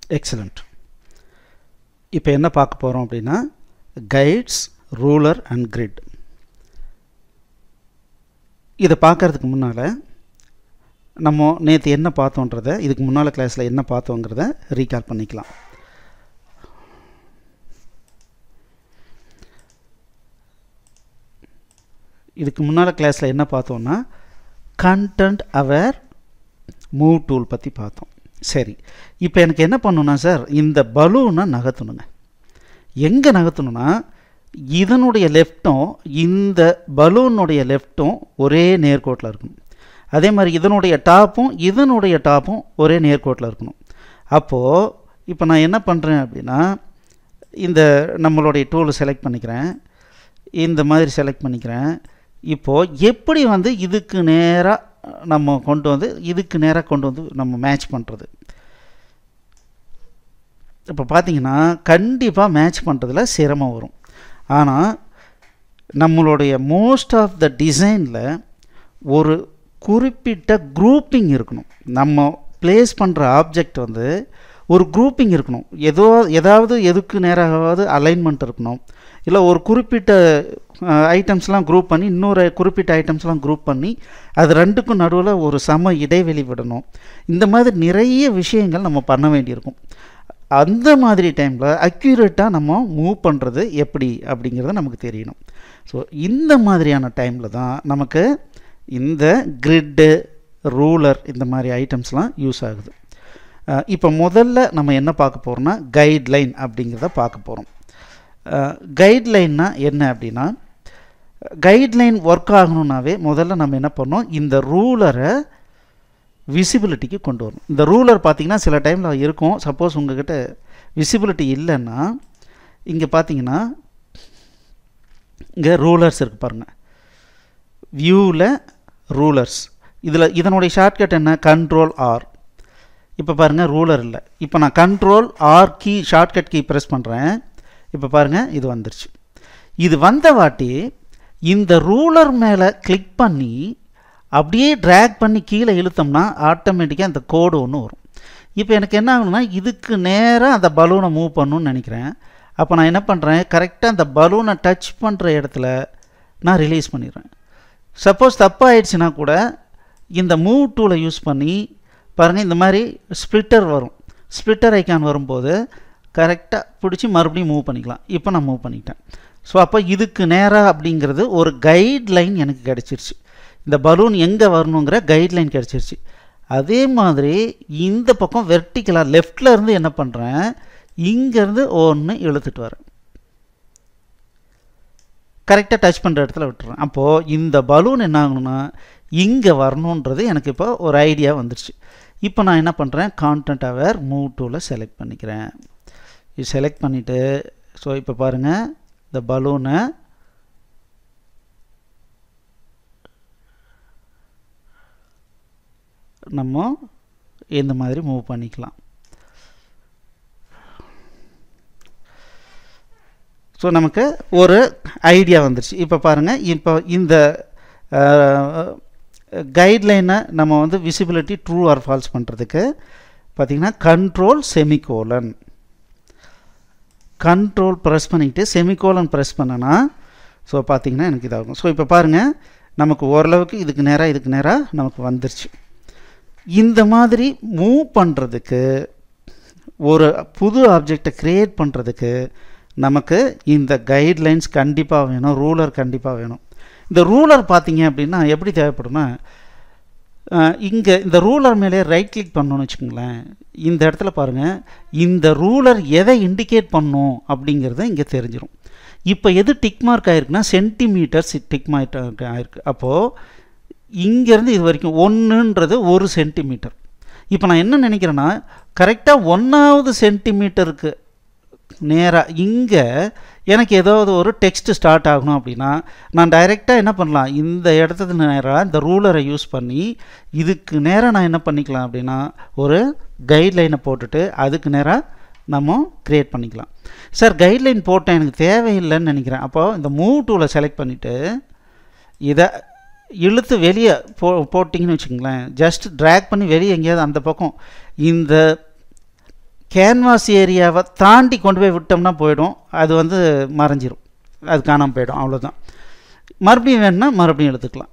excellent இப்போ என்ன பார்க்க போகிறோம் அப்படின்னா கைட்ஸ் ரூலர் அண்ட் கிரிட் இதை பார்க்கறதுக்கு முன்னால் நம்ம நேற்று என்ன பார்த்தோன்றதை இதுக்கு முன்னால் கிளாஸில் என்ன பார்த்தோங்கிறத ரீகால் பண்ணிக்கலாம் இதுக்கு முன்னால் கிளாஸில் என்ன பார்த்தோன்னா கண்டென்ட் அவர் மூவ் டூல் பற்றி பார்த்தோம் சரி இப்போ எனக்கு என்ன பண்ணணும்னா சார் இந்த பலூனை நகர்த்தணுங்க எங்கே நகர்த்தணும்னா இதனுடைய லெஃப்ட்டும் இந்த பலூனுடைய லெஃப்ட்டும் ஒரே நேர்கோட்டில் இருக்கணும் அதே மாதிரி இதனுடைய டாப்பும் இதனுடைய டாப்பும் ஒரே நேர்கோட்டில் இருக்கணும் அப்போது இப்போ நான் என்ன பண்ணுறேன் அப்படின்னா இந்த நம்மளுடைய டூலை செலக்ட் பண்ணிக்கிறேன் இந்த மாதிரி செலக்ட் பண்ணிக்கிறேன் இப்போது எப்படி வந்து இதுக்கு நேராக நம்ம கொண்டு வந்து இதுக்கு நேராக கொண்டு வந்து நம்ம மேட்ச் பண்ணுறது இப்போ பார்த்தீங்கன்னா கண்டிப்பாக மேட்ச் பண்ணுறதுல சிரமம் வரும் ஆனால் நம்மளுடைய மோஸ்ட் ஆஃப் த டிசைனில் ஒரு குறிப்பிட்ட குரூப்பிங் இருக்கணும் நம்ம ப்ளேஸ் பண்ணுற ஆப்ஜெக்ட் வந்து ஒரு குரூப்பிங் இருக்கணும் ஏதோ ஏதாவது எதுக்கு நேராகவாவது அலைன்மெண்ட் இருக்கணும் இல்லை ஒரு குறிப்பிட்ட ஐட்டம்ஸ்லாம் குரூப் பண்ணி இன்னொரு குறிப்பிட்ட ஐட்டம்ஸ்லாம் குரூப் பண்ணி அது ரெண்டுக்கும் நடுவில் ஒரு சம இடைவெளி விடணும் இந்த மாதிரி நிறைய விஷயங்கள் நம்ம பண்ண வேண்டியிருக்கும் அந்த மாதிரி டைமில் அக்யூரேட்டாக நம்ம மூவ் பண்ணுறது எப்படி அப்படிங்கிறத நமக்கு தெரியணும் ஸோ இந்த மாதிரியான டைமில் தான் நமக்கு இந்த கிரிட்டு ரூலர் இந்த மாதிரி ஐட்டம்ஸ்லாம் யூஸ் ஆகுது இப்போ முதல்ல நம்ம என்ன பார்க்க போகிறோம்னா கைட்லைன் அப்படிங்கிறத பார்க்க போகிறோம் கைட்லைன்னா என்ன அப்படின்னா கைட்லைன் ஒர்க் ஆகணுன்னாவே முதல்ல நம்ம என்ன பண்ணோம் இந்த ரூலரை விசிபிலிட்டிக்கு கொண்டு வரணும் இந்த ரூலர் பார்த்திங்கன்னா சில டைமில் இருக்கும் சப்போஸ் உங்ககிட்ட விசிபிலிட்டி இல்லைன்னா இங்கே பார்த்தீங்கன்னா இங்கே ரூலர்ஸ் இருக்குது பாருங்கள் வியூவில் ரூலர்ஸ் இதில் இதனுடைய ஷார்ட்கட் என்ன கண்ட்ரோல் ஆர் இப்போ பாருங்கள் ரூலர் இல்லை இப்போ நான் control R key shortcut key press பண்ணுறேன் இப்போ பாருங்கள் இது வந்துருச்சு இது வந்த வாட்டி இந்த ரூலர் மேலே கிளிக் பண்ணி அப்படியே ட்ராக் பண்ணி கீழே இழுத்தோம்னா ஆட்டோமேட்டிக்காக அந்த கோடு ஒன்று வரும் இப்போ எனக்கு என்ன ஆகணும்னா இதுக்கு நேராக அந்த பலூனை மூவ் பண்ணணும்னு நினைக்கிறேன் அப்போ நான் என்ன பண்ணுறேன் கரெக்டாக அந்த பலூனை டச் பண்ணுற இடத்துல நான் ரிலீஸ் பண்ணிடுறேன் சப்போஸ் தப்பாகிடுச்சுன்னா கூட இந்த மூவ் டூலை யூஸ் பண்ணி பாருங்கள் இந்த மாதிரி ஸ்ப்ளிட்டர் வரும் ஸ்ப்ளிட்டர் ஐக்கான் வரும்போது கரெக்டாக பிடிச்சி மறுபடியும் மூவ் பண்ணிக்கலாம் இப்போ நான் மூவ் பண்ணிட்டேன் ஸோ அப்போ இதுக்கு நேராக அப்படிங்கிறது ஒரு கைட்லைன் எனக்கு கிடச்சிருச்சு இந்த பலூன் எங்கே வரணுங்கிற கைட்லைன் கிடச்சிருச்சு அதே மாதிரி இந்த பக்கம் வெர்டிக்கலாக லெஃப்டில் இருந்து என்ன பண்ணுறேன் இங்கேருந்து ஒன்று இழுத்துட்டு வரேன் கரெக்டாக டச் பண்ணுற இடத்துல விட்டுறேன் அப்போது இந்த பலூன் என்ன ஆகணும்னா இங்கே வரணுன்றது எனக்கு இப்போ ஒரு ஐடியா வந்துருச்சு இப்போ நான் என்ன பண்ணுறேன் கான்டென்ட் அவர் மூவ் டூவில் செலக்ட் பண்ணிக்கிறேன் இது செலக்ட் பண்ணிவிட்டு ஸோ இப்போ பாருங்கள் இந்த பலூனை நம்ம இந்த மாதிரி மூவ் பண்ணிக்கலாம் ஸோ நமக்கு ஒரு ஐடியா வந்துருச்சு இப்போ பாருங்கள் இப்போ இந்த கைட்லைனை நம்ம வந்து விசிபிலிட்டி ட்ரூ ஆர் ஃபால்ஸ் பண்ணுறதுக்கு பார்த்திங்கன்னா கண்ட்ரோல் செமிகோலன் கண்ட்ரோல் ப்ரெஸ் பண்ணிக்கிட்டு செமிகோலன் ப்ரெஸ் பண்ணனா ஸோ பார்த்திங்கன்னா எனக்கு இதாகும் ஸோ இப்போ பாருங்கள் நமக்கு ஓரளவுக்கு இதுக்கு நேராக இதுக்கு நேராக நமக்கு வந்துருச்சு இந்த மாதிரி மூவ் பண்ணுறதுக்கு ஒரு புது ஆப்ஜெக்டை க்ரியேட் பண்ணுறதுக்கு நமக்கு இந்த கைட்லைன்ஸ் கண்டிப்பாக வேணும் ரூலர் கண்டிப்பாக வேணும் இந்த ரூலர் பார்த்தீங்க அப்படின்னா எப்படி தேவைப்படும்னா இங்கே இந்த ரூலர் மேலே ரைட் கிளிக் பண்ணணும்னு வச்சுக்கோங்களேன் இந்த இடத்துல பாருங்கள் இந்த ரூலர் எதை இண்டிகேட் பண்ணும் அப்படிங்கிறத இங்கே தெரிஞ்சிடும் இப்போ எது டிக் மார்க் ஆகிருக்குன்னா சென்டிமீட்டர்ஸ் டிக் மார்க் ஆகிருக்கு அப்போது இங்கேருந்து இது வரைக்கும் ஒன்றுன்றது ஒரு சென்டிமீட்டர் இப்போ நான் என்ன நினைக்கிறேன்னா கரெக்டாக ஒன்றாவது சென்டிமீட்டருக்கு நேராக இங்கே எனக்கு ஏதாவது ஒரு டெக்ஸ்ட் ஸ்டார்ட் ஆகணும் அப்படின்னா நான் டைரெக்டாக என்ன பண்ணலாம் இந்த இடத்துக்கு நேராக இந்த ரூலரை யூஸ் பண்ணி இதுக்கு நேராக நான் என்ன பண்ணிக்கலாம் அப்படின்னா ஒரு கைட்லைனை போட்டுட்டு அதுக்கு நேராக நம்ம க்ரியேட் பண்ணிக்கலாம் சார் கைட்லைன் போட்டேன் எனக்கு தேவையில்லைன்னு நினைக்கிறேன் அப்போது இந்த மூவ் டூவில் செலக்ட் பண்ணிவிட்டு இதை இழுத்து வெளியே போ போட்டிங்கன்னு வச்சுக்கோங்களேன் ஜஸ்ட் ட்ராக் பண்ணி வெளியே எங்கேயாவது அந்த பக்கம் இந்த கேன்வாஸ் ஏரியாவை தாண்டி கொண்டு போய் விட்டோம்னா போயிடும் அது வந்து மறைஞ்சிரும் அது காணாமல் போயிடும் அவ்வளோதான் மறுபடியும் வேணும்னா மறுபடியும் எடுத்துக்கலாம்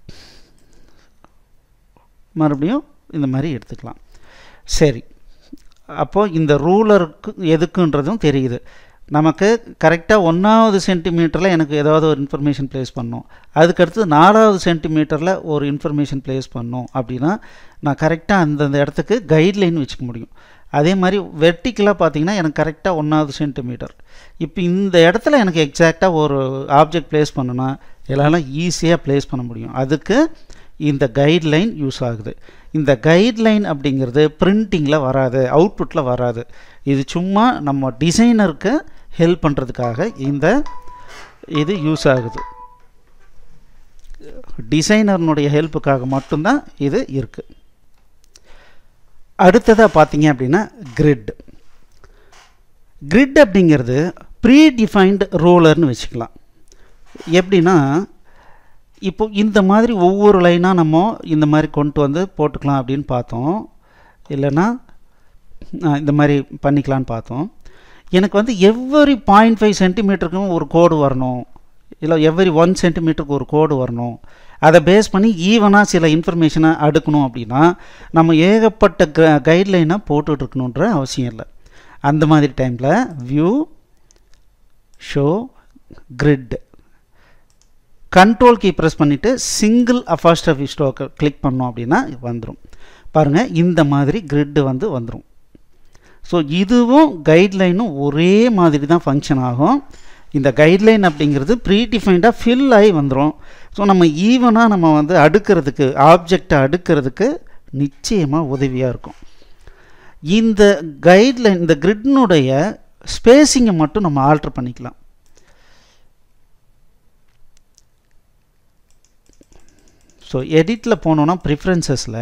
மறுபடியும் இந்த மாதிரி எடுத்துக்கலாம் சரி அப்போது இந்த ரூலருக்கு எதுக்குன்றதும் தெரியுது நமக்கு கரெக்டாக ஒன்றாவது சென்டிமீட்டரில் எனக்கு ஏதாவது ஒரு இன்ஃபர்மேஷன் ப்ளேஸ் பண்ணணும் அதுக்கடுத்து நாலாவது சென்டிமீட்டரில் ஒரு இன்ஃபர்மேஷன் ப்ளேஸ் பண்ணணும் அப்படின்னா நான் கரெக்டாக அந்தந்த இடத்துக்கு கைட்லைன் வச்சுக்க முடியும் அதே மாதிரி வெர்டிக்கலாக பார்த்தீங்கன்னா எனக்கு கரெக்டாக ஒன்றாவது சென்டிமீட்டர் இப்போ இந்த இடத்துல எனக்கு எக்ஸாக்டாக ஒரு ஆப்ஜெக்ட் ப்ளேஸ் பண்ணுனா எல்லாம் ஈஸியாக ப்ளேஸ் பண்ண முடியும் அதுக்கு இந்த கைட்லைன் யூஸ் ஆகுது இந்த கைட்லைன் அப்படிங்கிறது பிரிண்டிங்கில் வராது அவுட்புட்டில் வராது இது சும்மா நம்ம டிசைனருக்கு ஹெல்ப் பண்ணுறதுக்காக இந்த இது யூஸ் ஆகுது டிசைனர்னுடைய ஹெல்ப்புக்காக மட்டும்தான் இது இருக்குது அடுத்ததாக பார்த்தீங்க அப்படின்னா கிரிட் கிரிட் அப்படிங்கிறது ப்ரீ டிஃபைன்டு ரோலர்னு வச்சுக்கலாம் எப்படின்னா இப்போ இந்த மாதிரி ஒவ்வொரு லைனாக நம்ம இந்த மாதிரி கொண்டு வந்து போட்டுக்கலாம் அப்படின்னு பார்த்தோம் இல்லைன்னா இந்த மாதிரி பண்ணிக்கலான்னு பார்த்தோம் எனக்கு வந்து எவ்வரி பாயிண்ட் ஃபைவ் சென்டிமீட்டருக்கும் ஒரு கோடு வரணும் இல்லை எவ்வரி ஒன் சென்டிமீட்டருக்கு ஒரு கோடு வரணும் அதை பேஸ் பண்ணி ஈவனாக சில இன்ஃபர்மேஷனை அடுக்கணும் அப்படின்னா நம்ம ஏகப்பட்ட க கைட்லைனை போட்டுட்ருக்கணுன்ற அவசியம் இல்லை அந்த மாதிரி டைமில் view show grid control key press பண்ணிவிட்டு சிங்கிள் அஃபாஸ்டர் ஸ்டோக்கை கிளிக் பண்ணோம் அப்படின்னா வந்துடும் பாருங்கள் இந்த மாதிரி கிரிட்டு வந்து வந்துடும் ஸோ இதுவும் கைட்லைனும் ஒரே மாதிரி தான் ஃபங்க்ஷன் ஆகும் இந்த கைட்லைன் அப்படிங்கிறது ப்ரீ டிஃபைன்டாக ஃபில் ஆகி வந்துடும் ஸோ நம்ம ஈவனாக நம்ம வந்து அடுக்கிறதுக்கு ஆப்ஜெக்டை அடுக்கிறதுக்கு நிச்சயமாக உதவியாக இருக்கும் இந்த கைட்லைன் இந்த கிரிட்னுடைய ஸ்பேஸிங்கை மட்டும் நம்ம ஆல்ட்ரு பண்ணிக்கலாம் ஸோ எடிட்டில் போனோன்னா ப்ரிஃபரன்சஸில்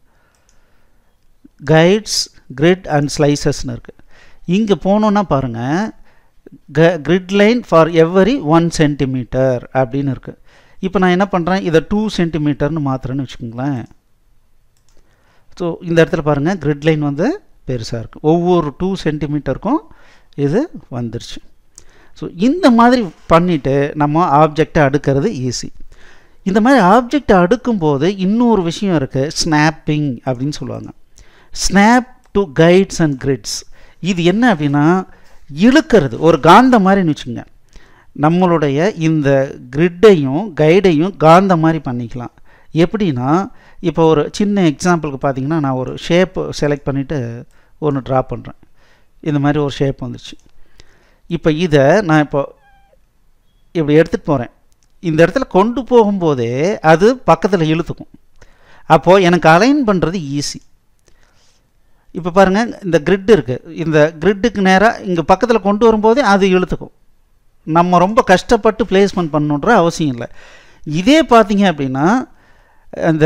கைட்ஸ் கிரிட் அண்ட் ஸ்லைசஸ்னு இருக்குது இங்கே போனோன்னா பாருங்கள் க grid line for every one centimetre அப்படின்னு இருக்குது இப்போ நான் என்ன பண்ணுறேன் இதை டூ சென்டிமீட்டர்னு மாற்றுறேன்னு வச்சுக்கோங்களேன் ஸோ இந்த இடத்துல பாருங்கள் கிரிட் லைன் வந்து பெருசாக இருக்குது ஒவ்வொரு டூ சென்டிமீட்டருக்கும் இது வந்துருச்சு ஸோ இந்த மாதிரி பண்ணிவிட்டு நம்ம ஆப்ஜெக்டை அடுக்கிறது ஈஸி இந்த மாதிரி ஆப்ஜெக்டை அடுக்கும்போது இன்னொரு விஷயம் இருக்குது ஸ்னாப்பிங் அப்படின்னு சொல்லுவாங்க snap to guides and grids இது என்ன அப்படின்னா இழுக்கிறது ஒரு காந்த மாதிரின்னு வச்சுங்க நம்மளுடைய இந்த கிரிட்டையும் கைடையும் காந்த மாதிரி பண்ணிக்கலாம் எப்படின்னா இப்போ ஒரு சின்ன எக்ஸாம்பிளுக்கு பார்த்தீங்கன்னா நான் ஒரு ஷேப் செலக்ட் பண்ணிவிட்டு ஒன்று ட்ரா பண்ணுறேன் இந்த மாதிரி ஒரு ஷேப் வந்துச்சு இப்போ இதை நான் இப்போ இப்படி எடுத்துகிட்டு போகிறேன் இந்த இடத்துல கொண்டு போகும்போதே அது பக்கத்தில் இழுத்துக்கும் அப்போது எனக்கு அலைன் பண்ணுறது ஈஸி இப்போ பாருங்கள் இந்த கிரிட் இருக்குது இந்த கிரிட்டுக்கு நேராக இங்கே பக்கத்தில் கொண்டு வரும்போதே அது இழுத்துக்கும் நம்ம ரொம்ப கஷ்டப்பட்டு பிளேஸ்மெண்ட் பண்ணணுன்ற அவசியம் இல்லை இதே பார்த்தீங்க அப்படின்னா அந்த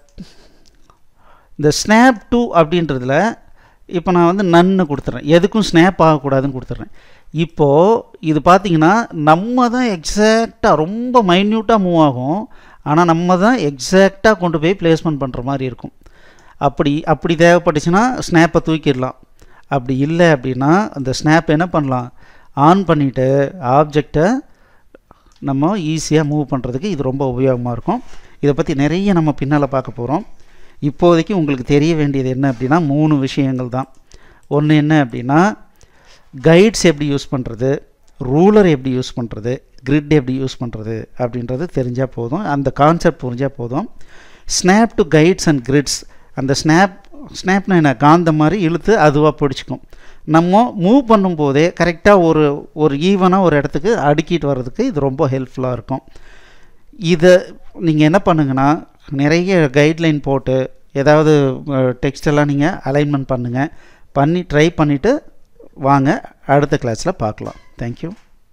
இந்த ஸ்னாப் டூ அப்படின்றதுல இப்போ நான் வந்து நன்னு கொடுத்துட்றேன் எதுக்கும் ஸ்னாப் ஆகக்கூடாதுன்னு கொடுத்துட்றேன் இப்போது இது பார்த்திங்கன்னா நம்ம தான் எக்ஸாக்டாக ரொம்ப மைன்யூட்டாக மூவ் ஆகும் ஆனால் நம்ம தான் எக்ஸாக்டாக கொண்டு போய் பிளேஸ்மெண்ட் பண்ணுற மாதிரி இருக்கும் அப்படி அப்படி தேவைப்பட்டுச்சுன்னா ஸ்னாப்பை தூக்கிடலாம் அப்படி இல்லை அப்படின்னா அந்த ஸ்னாப் என்ன பண்ணலாம் ஆன் பண்ணிவிட்டு ஆப்ஜெக்டை நம்ம ஈஸியாக மூவ் பண்ணுறதுக்கு இது ரொம்ப உபயோகமாக இருக்கும் இதை பற்றி நிறைய நம்ம பின்னால் பார்க்க போகிறோம் இப்போதைக்கு உங்களுக்கு தெரிய வேண்டியது என்ன அப்படின்னா மூணு விஷயங்கள் தான் ஒன்று என்ன அப்படின்னா கைட்ஸ் எப்படி யூஸ் பண்ணுறது ரூலர் எப்படி யூஸ் பண்ணுறது கிரிட் எப்படி யூஸ் பண்ணுறது அப்படின்றது தெரிஞ்சால் போதும் அந்த கான்செப்ட் புரிஞ்சால் போதும் snap to guides and grids அந்த ஸ்னாப் ஸ்னாப்னா என்ன காந்த மாதிரி இழுத்து அதுவாக பிடிச்சிக்கும் நம்ம மூவ் பண்ணும்போதே கரெக்டாக ஒரு ஒரு ஈவனாக ஒரு இடத்துக்கு அடுக்கிட்டு வர்றதுக்கு இது ரொம்ப ஹெல்ப்ஃபுல்லாக இருக்கும் இதை நீங்கள் என்ன பண்ணுங்கன்னா நிறைய கைட்லைன் போட்டு ஏதாவது டெக்ஸ்ட் எல்லாம் நீங்கள் அலைன்மெண்ட் பண்ணுங்கள் பண்ணி ட்ரை பண்ணிவிட்டு வாங்க அடுத்த கிளாஸில் பார்க்கலாம் தேங்க்யூ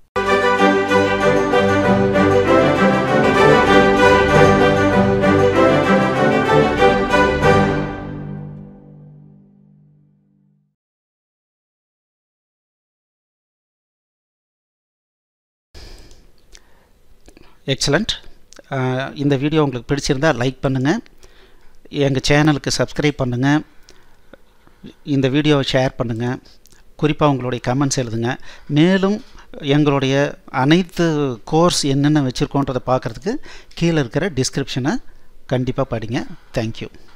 எக்ஸலண்ட் இந்த வீடியோ உங்களுக்கு பிடிச்சிருந்தால் லைக் பண்ணுங்கள் எங்கள் சேனலுக்கு சப்ஸ்கிரைப் பண்ணுங்கள் இந்த வீடியோவை ஷேர் பண்ணுங்கள் குறிப்பாக உங்களுடைய கமெண்ட்ஸ் எழுதுங்க மேலும் எங்களுடைய அனைத்து கோர்ஸ் என்னென்ன வச்சுருக்கோன்றதை பார்க்குறதுக்கு கீழே இருக்கிற டிஸ்கிரிப்ஷனை கண்டிப்பாக படிங்க தேங்க்யூ